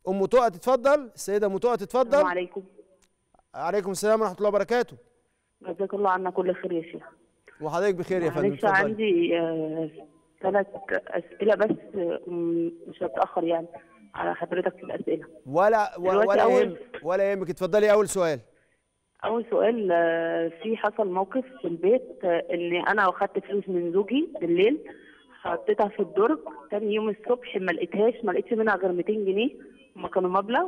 ام تقى تتفضل السيده ام تقى تتفضل السلام عليكم عليكم السلام ورحمه الله وبركاته جزاك الله عنا كل خير يا شيخ وحضرتك بخير يا فندم معلش اتفضلي عندي ثلاث أسئلة بس آه، مش هتأخر يعني على حضرتك في الأسئلة ولا و- دلوقتي ولا أول- يهم ولا يهمك اتفضلي اول سؤال أول سؤال آه، في حصل موقف في البيت آه، إن أنا أخدت فلوس من زوجي بالليل حطيتها في الدرج تاني يوم الصبح ما لقيتهاش ما لقيتش منها غير 200 جنيه هما كانوا مبلغ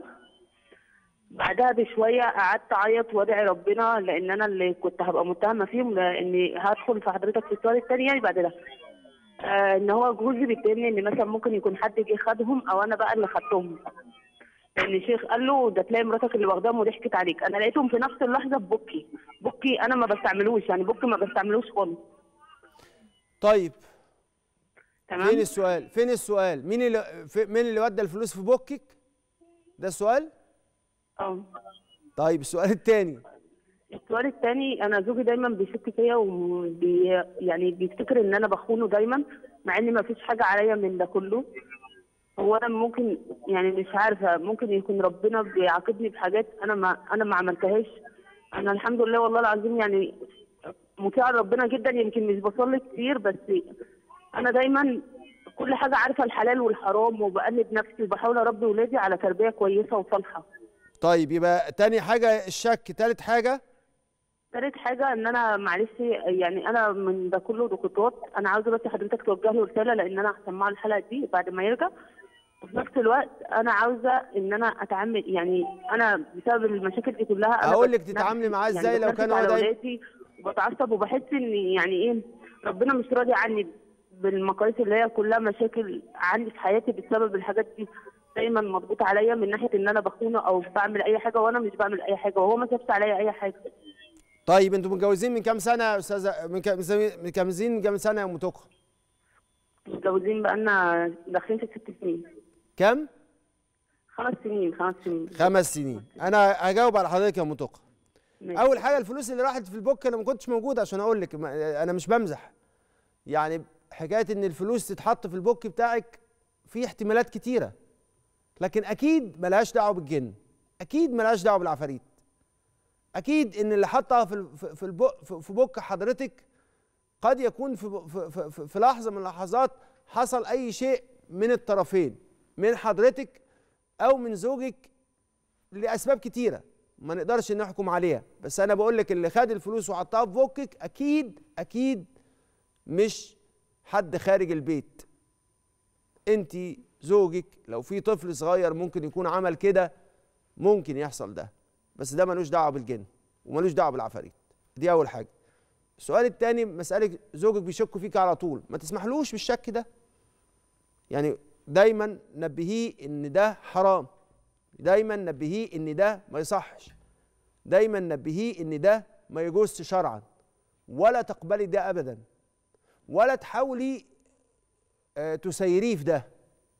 بعدها بشوية قعدت أعيط وأدعي ربنا لأن أنا اللي كنت هبقى متهمة فيهم لأني هدخل في حضرتك في السؤال التاني يعني بعد ده آه إن هو جوزي بيتهمني إن مثلا ممكن يكون حد جه خدهم أو أنا بقى اللي خدتهم لان الشيخ قال له ده تلاقي مراتك اللي واخداهم وضحكت عليك انا لقيتهم في نفس اللحظه ببكي بكي انا ما بستعملوش يعني بكي ما بستعملوش خالص طيب تمام فين السؤال فين السؤال مين اللي في مين اللي ودى الفلوس في بوكك ده السؤال اه طيب السؤال الثاني السؤال الثاني انا زوجي دايما بيشك فيا وبي يعني بيفتكر ان انا بخونه دايما مع ان ما فيش حاجه عليا من ده كله هو انا ممكن يعني مش عارفه ممكن يكون ربنا بيعاقبني بحاجات انا ما انا ما عملتهاش انا الحمد لله والله العظيم يعني مطيعه ربنا جدا يمكن مش بصلي كتير بس انا دايما كل حاجه عارفه الحلال والحرام وبقلد نفسي وبحاول اربي ولادي على تربيه كويسه وصالحه طيب يبقى تاني حاجه الشك تالت حاجه تالت حاجة إن أنا معلش يعني أنا من ده كله ضغوطات أنا عاوزة بس حضرتك توجه له رسالة لأن أنا هسمعه الحلقة دي بعد ما يرجع وفي نفس الوقت أنا عاوزة إن أنا أتعامل يعني أنا بسبب المشاكل دي كلها أنا أقول لك بتنرفز- تتعاملي معاه يعني إزاي لو بتنرفز كان هو على دايما- ولادي وبتعصب وبحس إن يعني إيه ربنا مش راضي عني بالمقاييس اللي هي كلها مشاكل عندي في حياتي بسبب الحاجات دي دايما مضغوط عليا من ناحيه ان انا بخونه او بعمل اي حاجه وانا مش بعمل اي حاجه وهو ما سابش عليا اي حاجه طيب انتوا متجوزين من كام سنه يا استاذه من كام من كام سنين من كام سنه يا ام تقى متجوزين بقالنا داخلين في ست سنين كام خمس سنين خمس سنين خمس سنين انا هجاوب على حضرتك يا ام تقى ماشي. اول حاجه الفلوس اللي راحت في البوك انا ما كنتش موجود عشان اقول لك ما- انا مش بمزح يعني حكايه ان الفلوس تتحط في البوك بتاعك في احتمالات كتيره لكن اكيد ملهاش دعوه بالجن اكيد ملهاش دعوه بالعفاريت اكيد ان اللي حطها في ال- في- في البوك في بوك حضرتك قد يكون في في في- في, في لحظه من اللحظات حصل اي شيء من الطرفين من حضرتك او من زوجك لاسباب كتيره ما نقدرش نحكم عليها بس انا بقول لك اللي خد الفلوس وحطها في بوكك اكيد اكيد مش حد خارج البيت انت زوجك لو في طفل صغير ممكن يكون عمل كده ممكن يحصل ده بس ده ملوش دعوه بالجن وملوش دعوه بالعفاريت دي اول حاجه السؤال الثاني مساله زوجك بيشك فيك على طول ما تسمحلوش بالشك ده يعني دايما نبهيه ان ده حرام دايما نبهيه ان ده ما يصحش دايما نبهيه ان ده ما يجوزش شرعا ولا تقبلي ده ابدا ولا تحاولي آه، تسيريه في ده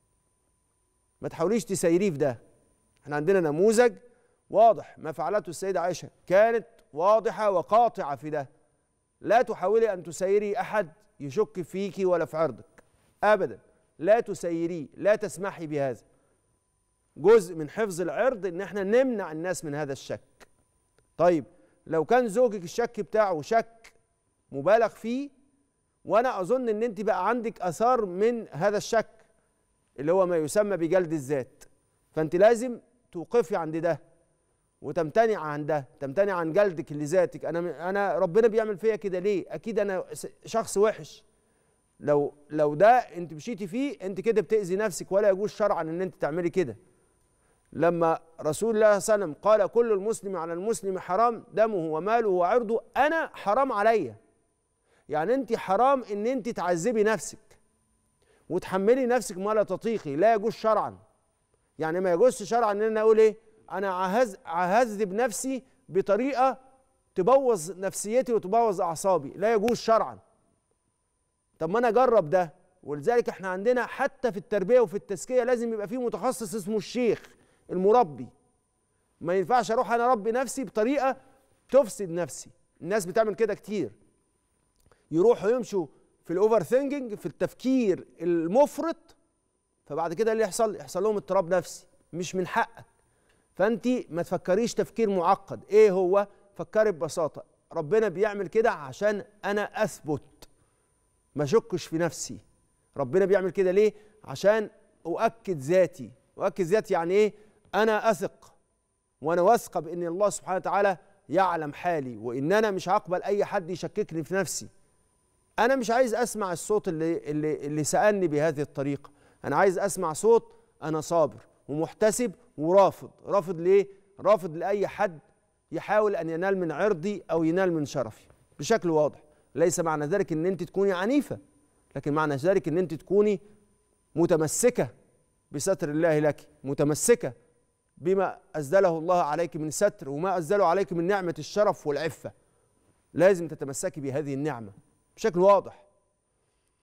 ما تحاوليش تسيريه في ده احنا عندنا نموذج واضح ما فعلته السيدة عائشة كانت واضحة وقاطعة في ده لا تحاولي أن تسيري أحد يشك فيك ولا في عرضك أبدا لا تسيريه لا تسمحي بهذا جزء من حفظ العرض ان احنا نمنع الناس من هذا الشك طيب لو كان زوجك الشك بتاعه شك مبالغ فيه وانا اظن ان انت بقى عندك اثار من هذا الشك اللي هو ما يسمى بجلد الذات فانت لازم توقفي عند ده وتمتنع عن ده تمتنع عن جلدك لذاتك انا انا ربنا بيعمل فيا كده ليه اكيد انا س- شخص وحش لو لو ده انت مشيتي فيه انت كده بتاذي نفسك ولا يجوز شرعا ان انت تعملي كده لما رسول الله صلى الله عليه وسلم قال كل المسلم على المسلم حرام دمه وماله وعرضه انا حرام عليا يعني انت حرام ان انت تعذبي نفسك وتحملي نفسك ما لا تطيقي لا يجوز شرعا يعني ما يجوزش شرعا ان انا اقول ايه انا عهز عهذب نفسي بطريقه تبوظ نفسيتي وتبوظ اعصابي لا يجوز شرعا طب ما انا اجرب ده ولذلك احنا عندنا حتى في التربيه وفي التزكيه لازم يبقى في متخصص اسمه الشيخ المربي ما ينفعش اروح انا اربي نفسي بطريقه تفسد نفسي الناس بتعمل كده كتير يروحوا يمشوا في الاوفر ثينكينج في التفكير المفرط فبعد كده اللي يحصل يحصل لهم اضطراب نفسي مش من حقك فانت ما تفكريش تفكير معقد ايه هو فكري ببساطه ربنا بيعمل كده عشان انا اثبت ما اشكش في نفسي ربنا بيعمل كده ليه عشان اؤكد ذاتي اؤكد ذاتي يعني ايه انا اثق وانا واثقه بان الله سبحانه وتعالى يعلم حالي وان انا مش هقبل اي حد يشككني في نفسي انا مش عايز اسمع الصوت اللي اللي اللي سالني بهذه الطريقه انا عايز اسمع صوت انا صابر ومحتسب ورافض رافض ليه رافض لاي حد يحاول ان ينال من عرضي او ينال من شرفي بشكل واضح ليس معنى ذلك ان انت تكوني عنيفه لكن معنى ذلك ان انت تكوني متمسكه بستر الله لك متمسكه بما أزدله الله عليك من ستر وما أزدله عليك من نعمة الشرف والعفة لازم تتمسكي بهذه النعمة بشكل واضح